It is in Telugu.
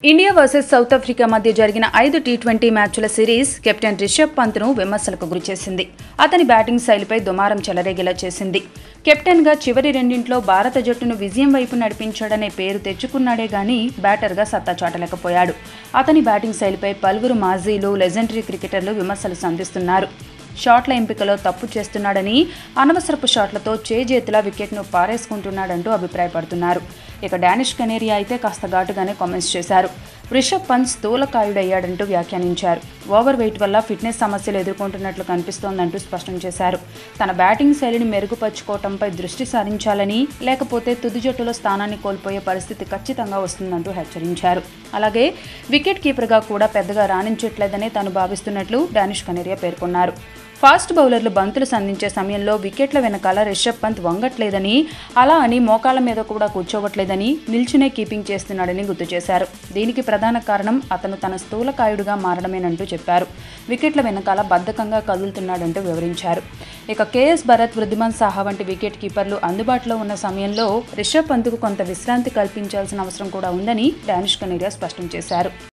ఇండియా వర్సెస్ సౌత్ ఆఫ్రికా మధ్య జరిగిన ఐదు టీ ట్వంటీ మ్యాచ్ల సిరీస్ కెప్టెన్ రిషబ్ పంత్ను విమర్శలకు గురిచేసింది అతని బ్యాటింగ్ శైలిపై దుమారం చెలరేగేలా చేసింది కెప్టెన్గా చివరి రెండింట్లో భారత జట్టును విజయం వైపు నడిపించాడనే పేరు తెచ్చుకున్నాడే గానీ బ్యాటర్గా సత్తా చాటలేకపోయాడు అతని బ్యాటింగ్ శైలిపై పలువురు మాజీలు లెజెండరీ క్రికెటర్లు విమర్శలు సంధిస్తున్నారు షాట్ల ఎంపికలో తప్పు చేస్తున్నాడని అనవసరపు షాట్లతో చేజేతులా వికెట్ను పారేసుకుంటున్నాడంటూ అభిప్రాయపడుతున్నారు ఇక డానిష్ కనేరియా అయితే కాస్త ఘాటుగానే కామెంట్స్ చేశారు రిషబ్ పంత్ స్థూలకాయుడయ్యాడంటూ వ్యాఖ్యానించారు ఓవర్ వెయిట్ వల్ల ఫిట్నెస్ సమస్యలు ఎదుర్కొంటున్నట్లు కనిపిస్తోందంటూ స్పష్టం చేశారు తన బ్యాటింగ్ శైలిని మెరుగుపరుచుకోవటంపై దృష్టి సారించాలని లేకపోతే తుది జట్టులో స్థానాన్ని కోల్పోయే పరిస్థితి ఖచ్చితంగా వస్తుందంటూ హెచ్చరించారు అలాగే వికెట్ కీపర్గా కూడా పెద్దగా రాణించట్లేదని తాను భావిస్తున్నట్లు డానిష్ కనేరియా పేర్కొన్నారు ఫాస్ట్ బౌలర్లు బంతులు సంధించే సమయంలో వికెట్ల వెనకాల రిషబ్ పంత్ వంగట్లేదని అలా అని మోకాల మీద కూడా కూర్చోవట్లేదని నిల్చునే కీపింగ్ చేస్తున్నాడని గుర్తు చేశారు దీనికి ప్రధాన కారణం అతను తన స్థూలకాయుడుగా మారడమేనంటూ చెప్పారు వికెట్ల వెనకాల బద్ధకంగా కదులుతున్నాడంటూ వివరించారు ఇక కేఎస్ భరత్ వృద్ధిమాన్ సాహా వంటి వికెట్ కీపర్లు అందుబాటులో ఉన్న సమయంలో రిషబ్ పంత్కు కొంత విశ్రాంతి కల్పించాల్సిన అవసరం కూడా ఉందని డానిష్ కనేరియా స్పష్టం చేశారు